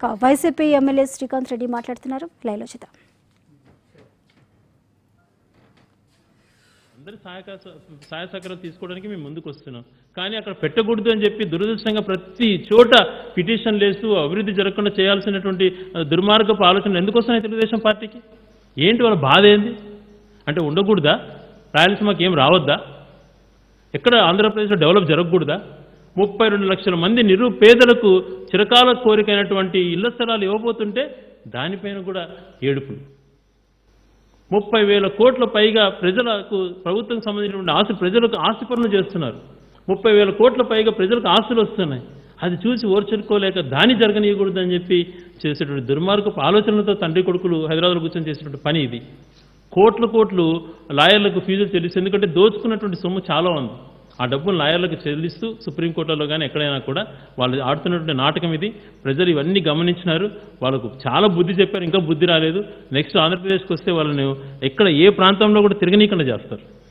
ఇక YCP MLA Srikanth Reddy మాట్లాడుతున్నారు లైవ్లో చూద్దాం అందరి సహాయక సహాయ సహకారం తీసుకోవడానికి మేము ముందుకు వస్తున్నాం కానీ అక్కడ పెట్టకూడదు అని చెప్పి దురదృష్టంగా ప్రతి చోట పిటిషన్లు వేస్తూ అభివృద్ధి జరగకుండా చేయాల్సినటువంటి ఆ, దుర్మార్గపు ఆలోచనలు ఎందుకు వస్తున్నాయి తెలుగుదేశం పార్టీకి ఏంటి వాళ్ళ బాధ ఏంది అంటే ఉండకూడదా రాయలసీమకి ఏం రావద్దా ఎక్కడ ఆంధ్రప్రదేశ్లో డెవలప్ జరగకూడదా ముప్పై రెండు లక్షల మంది నిరుపేదలకు చిరకాల కోరికైనటువంటి ఇళ్ల స్థలాలు ఇవ్వబోతుంటే దానిపైన కూడా ఏడుపులు ముప్పై వేల కోట్ల పైగా ప్రజలకు ప్రభుత్వం సంబంధించినటువంటి ఆస్తి ప్రజలకు ఆస్తి పనులు చేస్తున్నారు ముప్పై వేల కోట్ల పైగా ప్రజలకు ఆస్తులు వస్తున్నాయి అది చూసి ఓర్చుకోలేక దాని జరగనీయకూడదని చెప్పి చేసేటువంటి దుర్మార్గపు ఆలోచనలతో తండ్రి కొడుకులు హైదరాబాద్లో కూర్చొని చేసినటువంటి పని ఇది కోట్ల కోట్లు లాయర్లకు ఫీజులు చెల్లిస్తూ ఎందుకంటే దోచుకున్నటువంటి సొమ్ము చాలా ఉంది ఆ డబ్బును లాయర్లకు చెల్లిస్తూ సుప్రీంకోర్టులో కానీ ఎక్కడైనా కూడా వాళ్ళు ఆడుతున్నటువంటి నాటకం ఇది ప్రజలు ఇవన్నీ గమనించినారు వాళ్ళకు చాలా బుద్ధి చెప్పారు ఇంకా బుద్ధి రాలేదు నెక్స్ట్ ఆంధ్రప్రదేశ్కి వస్తే వాళ్ళని ఎక్కడ ఏ ప్రాంతంలో కూడా తిరగనీయకుండా చేస్తారు